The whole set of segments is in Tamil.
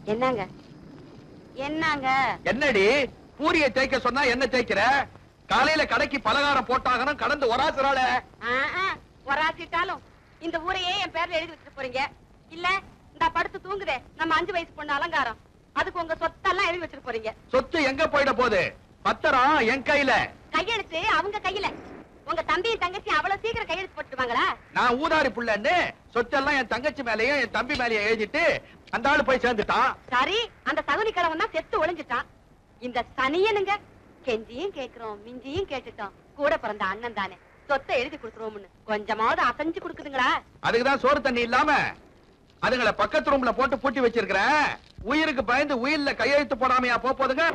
என்னங்க என்னங்க என்னடி பூரிய தேய்க்க சொன்னா என்ன தேய்க்கிற காலையில கடைக்கு பலகாரம் போட்டாகணும் கடந்து ஒராசுறாள ஒராசிட்டாலும் இந்த ஊரையே என் பேர்ல எழுதி வச்சுட்டு போறீங்க இல்ல இந்த படுத்து தூங்குதே நம்ம அஞ்சு வயசு பொண்ணு அலங்காரம் அதுக்கு உங்க சொத்தெல்லாம் எழுதி வச்சுட்டு போறீங்க சொத்து எங்க போயிட போகுது பத்திரம் என் கையில கையெழுத்து அவங்க கையில உங்க தம்பியும் தங்கச்சி அவ்வளவு சீக்கிரம் கையெழுத்து போட்டுருவாங்களா நான் ஊதாரி புள்ளன்னு சொத்தெல்லாம் என் தங்கச்சி மேலயும் என் தம்பி மேலயும் எழுதிட்டு அந்த ஆளு போய் சேர்ந்துட்டான் சரி அந்த சகுனி கிழவன் தான் செத்து ஒளிஞ்சிட்டான் இந்த சனியனுங்க கெஞ்சியும் கேக்குறோம் மிஞ்சியும் கேட்டுட்டோம் கூட பிறந்த அண்ணன் தானே சொத்தை எழுதி கொடுத்துருவோம்னு கொஞ்சமாவது அசைஞ்சு கொடுக்குதுங்களா அதுக்குதான் சோறு தண்ணி இல்லாம அதுங்களை பக்கத்து ரூம்ல போட்டு பூட்டி வச்சிருக்கிறேன் உயிருக்கு பயந்து உயிர்ல கையெழுத்து போடாமையா போப் போதுங்க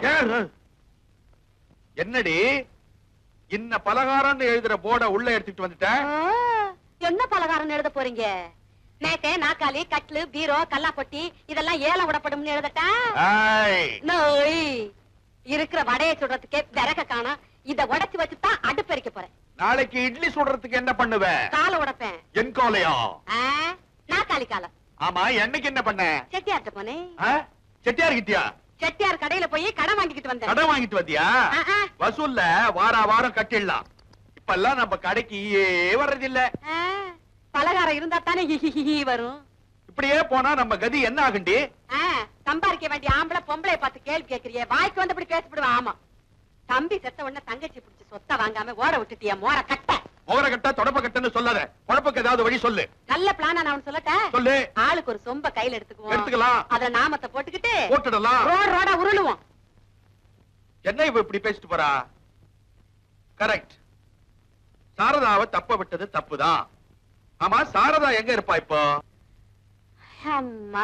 என்னடி இன்ன பலகாரம்னு எழுதுற போர்ட உள்ள எடுத்துட்டு வந்துட்டேன் என்ன பலகாரம் எழுத போறீங்க மேட்டை நாக்காளி கட்லு பீரோ கல்லாப்பொட்டி இதெல்லாம் ஏலம் விடப்படும்னு எழுதட்டா ஆய். நோய் இருக்கிற வடையை சுடுறதுக்கே விறக காணோம் இத உடைச்சு வச்சுதான் அடுப்பெரிக்க போறேன் நாளைக்கு இட்லி சுடுறதுக்கு என்ன பண்ணுவ காலை உடைப்பேன் என் கோலையா ஆ, நாக்காளி காலம் ஆமா என்னைக்கு என்ன பண்ண செட்டியார்ட்ட போனேன் ஆ? செட்டியார் கிட்டியா செட்டியார் கடையில போய் கடன் வாங்கிக்கிட்டு வந்தேன் கடன் வாங்கிட்டு வந்தியா ஆ, ஆ. வசூல்ல வார வாரம் கட்டிடலாம் இப்பெல்லாம் நம்ம கடைக்கு ஈயே வர்றதில்ல ஆ, பலகாரம் இருந்தா தானே ஹி, ஹி, ஹி, ஹி வரும் இப்படியே போனா நம்ம கதி என்ன ஆகுண்டி ஆ, சம்பாதிக்க வேண்டிய ஆம்பளை பொம்பளை பார்த்து கேள்வி கேக்குறியே வாய்க்கு வந்தபடி பேசப்படுவா ஆமா தம்பி செத்த உடனே தங்கச்சி பிடிச்சி சொத்த வாங்காம ஓட விட்டுட்டியா மோர கட்ட மோர கட்ட தொடப்ப கட்டன்னு சொல்லாத குழப்பக்கு ஏதாவது வழி சொல்லு நல்ல பிளானா நான் சொல்லட்ட சொல்லு ஆளுக்கு ஒரு சொம்ப கையில எடுத்துக்குவோம் எடுத்துக்கலாம். அதுல நாமத்தை போட்டுக்கிட்டு போட்டுடலாம் ரோடு ரோடா உருளுவோம் என்ன இவ இப்படி பேசிட்டு போறா கரெக்ட் சாரதாவை தப்ப விட்டது தப்புதான் ஆமா சாரதா எங்க இருப்பா இப்போ அம்மா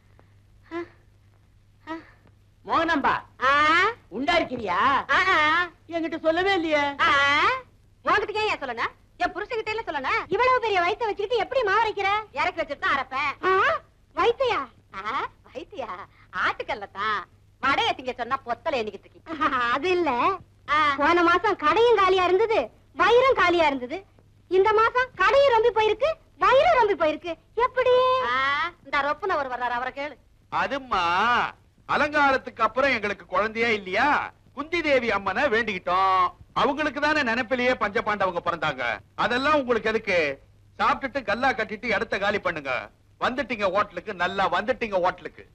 மோகனம்பா ஆ, உண்டா இருக்கிறியா ஆ, ஆ, என்கிட்ட சொல்லவே இல்லையே ஆ. உன்கிட்ட ஏன் ஏன் சொல்லணும் என் புருஷன்கிட்ட இல்ல சொல்லணும் இவ்வளவு பெரிய வயித்தை வச்சுக்கிட்டு எப்படி மாவரைக்கிற இறக்கி வச்சுட்டு தான் அரைப்பேன் வைத்தியா வைத்தியா ஆட்டுக்கல்ல தான் வடைய திங்க சொன்னா பொத்தல எண்ணிக்கிட்டு இருக்கீங்க அது இல்ல போன மாசம் கடையும் காலியா இருந்தது வயிறும் காலியா இருந்தது இந்த மாசம் கடையும் ரொம்பி போயிருக்கு வயிறும் ரொம்பி போயிருக்கு எப்படி இந்த ரொப்புன ஒரு வர்றாரு அவரை கேளு அதும்மா அலங்காரத்துக்கு அப்புறம் எங்களுக்கு குழந்தையே இல்லையா குந்தி தேவி அம்மனை வேண்டிக்கிட்டோம் அவங்களுக்கு தானே நினைப்பிலேயே பஞ்ச பாண்டவங்க பிறந்தாங்க அதெல்லாம் உங்களுக்கு எதுக்கு சாப்பிட்டுட்டு கல்லா கட்டிட்டு இடத்த காலி பண்ணுங்க வந்துட்டீங்க ஹோட்டலுக்கு நல்லா வந்துட்டீங்க ஹோட்டலுக்கு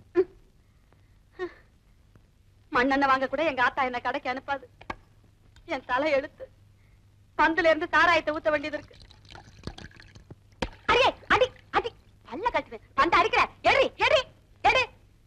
மண்ணெண்ணெய் வாங்க கூட எங்க ஆத்தா என்ன கடைக்கு அனுப்பாது என் தலை எழுத்து பந்துல இருந்து தாராயத்தை ஊத்த வேண்டியது இருக்கு அடியே அடி அடி பல்ல கட்டுவேன் பந்து அடிக்கிற எடி எடி எடி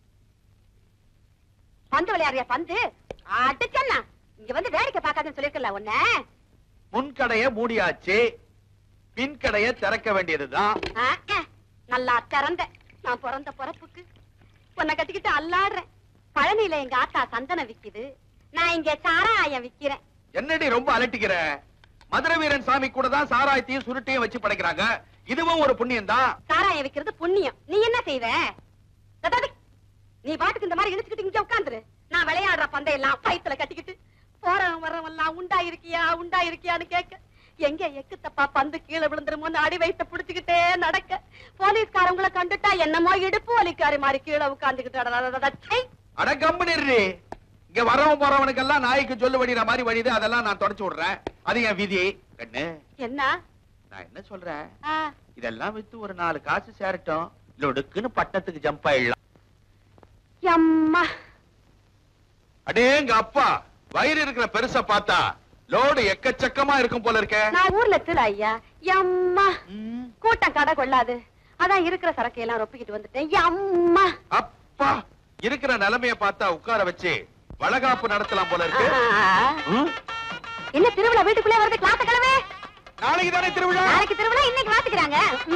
பந்து விளையாடுறியா பந்து அடிச்சண்ணா இங்க வந்து வேடிக்கை பார்க்காதுன்னு சொல்லிருக்கல உன்ன முன்கடைய மூடியாச்சு பின்கடைய திறக்க வேண்டியதுதான் ஆ, ஆ, நல்லா திறந்த நான் பிறந்த பிறப்புக்கு உன்னை கட்டிக்கிட்டு அல்லாடுறேன் பழனியில எங்க ஆத்தா சந்தனம் விக்குது நான் இங்க சாராயம் விக்கிறேன் என்னடி ரொம்ப அலட்டிக்கிற மதுரை வீரன் சாமி கூட தான் சாராயத்தையும் சுருட்டையும் வச்சு படைக்கிறாங்க இதுவும் ஒரு புண்ணியம் தான் சாராயம் விக்கிறது புண்ணியம் நீ என்ன செய்வ ததாதி, நீ பாட்டுக்கு இந்த மாதிரி இழுச்சுக்கிட்டு இங்க உட்காந்துரு நான் விளையாடுற பந்தையெல்லாம் பயத்துல கட்டிக்கிட்டு போறவன் வரவன் எல்லாம் உண்டா இருக்கியா உண்டா இருக்கியான்னு கேட்க எங்க எக்கு தப்பா பந்து கீழே விழுந்துருமோன்னு அடி வைத்த புடிச்சுக்கிட்டே நடக்க போலீஸ்காரங்களை கண்டுட்டா என்னமோ இடுப்பு வலிக்காரி மாதிரி கீழே உட்காந்துக்கிட்டு அட கம்பெனி இங்க வரவன் போறவனுக்கெல்லாம் நாய்க்கு சொல்லு வடிகிற மாதிரி வடிது அதெல்லாம் நான் தொடச்சு விடுறேன் அது என் விதி கண்ணு என்ன நான் என்ன சொல்றேன் ஆ, இதெல்லாம் வித்து ஒரு நாலு காசு சேரட்டும் லொடுக்குன்னு பட்டத்துக்கு ஜம்ப் ஆயிடலாம் எம்மா அடேங்க அப்பா வயிறு இருக்கிற பெருசா பார்த்தா லோடு எக்கச்சக்கமா இருக்கும் போல இருக்க நான் ஊர்ல திரு ஐயா எம்மா கூட்டம் கடை கொள்ளாது அதான் இருக்கிற சரக்கு எல்லாம் ரொப்பிக்கிட்டு வந்துட்டேன் எம்மா அப்பா இருக்கிற நிலைமைய பார்த்தா உட்கார வச்சு வளகாப்பு நடத்தலாம் போல இருக்கு ம்? என்ன திருவிழா வீட்டுக்குள்ளே வருது கிளாஸ் கிழமை நாளைக்கு தானே திருவிழா நாளைக்கு திருவிழா இன்னைக்கு வாத்துக்கிறாங்க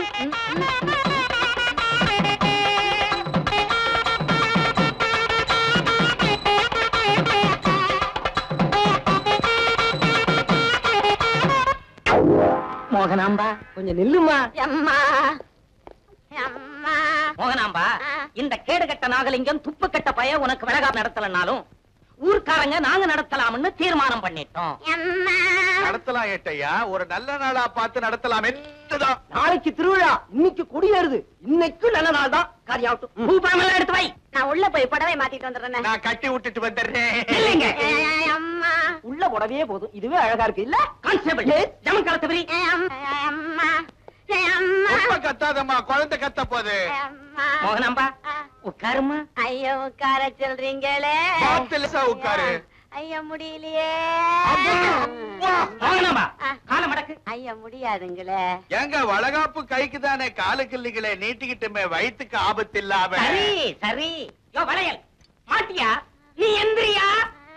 மோகனாம்பா கொஞ்சம் நில்லுமா அம்மா அம்மா மோகனாம்பா ஆ. இந்த கேடு கட்ட நாகலிங்கம் துப்பு கட்ட பைய உனக்கு விலகா நடத்தலனாலும் ஊர்க்காரங்க நாங்க நடத்தலாம்னு தீர்மானம் பண்ணிட்டோம் அம்மா நடத்தலாம் ஏட்டையா ஒரு நல்ல நாளா பார்த்து நடத்தலாம் என்னதான் நாளைக்கு திருவிழா இன்னைக்கு குடியேறுது இன்னைக்கு நல்ல நாள் தான் காரியாகட்டும் பூ பழம் எல்லாம் எடுத்து வை நான் உள்ள போய் புடவை மாத்திட்டு வந்துடுறேன் நான் கட்டி விட்டுட்டு வந்துடுறேன் இல்லைங்க அம்மா உள்ள புடவையே போதும் இதுவே அழகா இருக்கு இல்ல கான்ஸ்டபிள் ஜமன் காலத்தவரி அம்மா அம்மா ரொம்ப கத்தாதம்மா குழந்தை கத்த போகுது அம்மா மோகனாம்பா உட்காருமா ஐயோ உட்கார சொல்றீங்களே பாத்துலசா உட்காரு ஐயா முடியலையே மோகனாம்பா கால மடக்கு ஐயா முடியாதுங்களே எங்க வளகாப்பு கைக்கு தானே காலுக்கு இல்லைங்களே நீட்டிக்கிட்டுமே வயித்துக்கு ஆபத்து இல்லாம சரி சரி யோ வளையல் மாட்டியா நீ எந்திரியா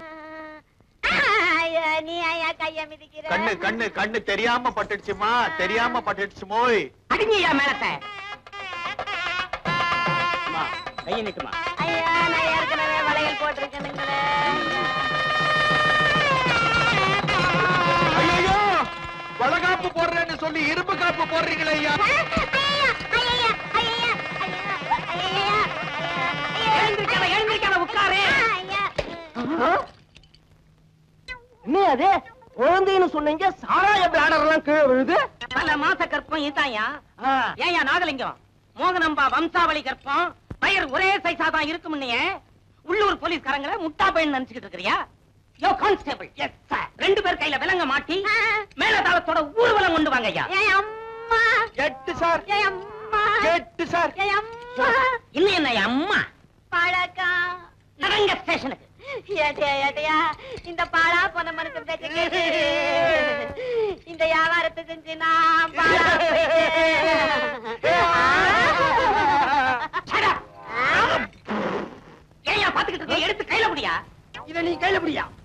ஐயா நீ ஐயா கைய மிதிக்கிற கண்ணு கண்ணு கண்ணு தெரியாம பட்டுடுச்சுமா தெரியாம பட்டுடுச்சு மோய் அடிங்கய்யா மேலத்தை கையை நிட்டுமா ஐயா நான் ஏற்கனவே வளையல் போட்டிருக்கேனுங்களே ஐயோ வளகாப்பு போடுறேன்னு சொல்லி இரும்பு காப்பு போடுறீங்களே ஐயா எழுந்திருக்காத எழுந்திருக்காத உட்காரு என்ன அது குழந்தைன்னு சொன்னீங்க சாராய பிளாடர் எல்லாம் கீழே விழுது பல மாச கற்பம் இதாயா ஏயா நாகலிங்கம் மோகனம்பா வம்சாவளி கற்பம் பயிர் ஒரே சைஸா தான் இருக்கும்னே உள்ளூர் போலீஸ்காரங்கள முட்டா பையன் நினைச்சுக்கிட்டு இருக்கிறியா யோ கான்ஸ்டபிள் எஸ் சார் ரெண்டு பேர் கையில விலங்க மாட்டி மேல தாளத்தோட ஊர்வலம் கொண்டு வாங்க ஐயா எட்டு சார் எட்டு சார் இன்னும் என்ன அம்மா பழக்கம் நடங்க ஸ்டேஷனுக்கு ஏட்டையா, ஏட்டையா, இந்த பாழா போன மனுஷன் பேச்ச கேட்டு இந்த வியாபாரத்தை செஞ்சு நான் பாழா Shut up. ஏய்யா பாத்துக்கிட்டு இருக்க எடுத்து கையில முடியா இத நீ கையில பிடியா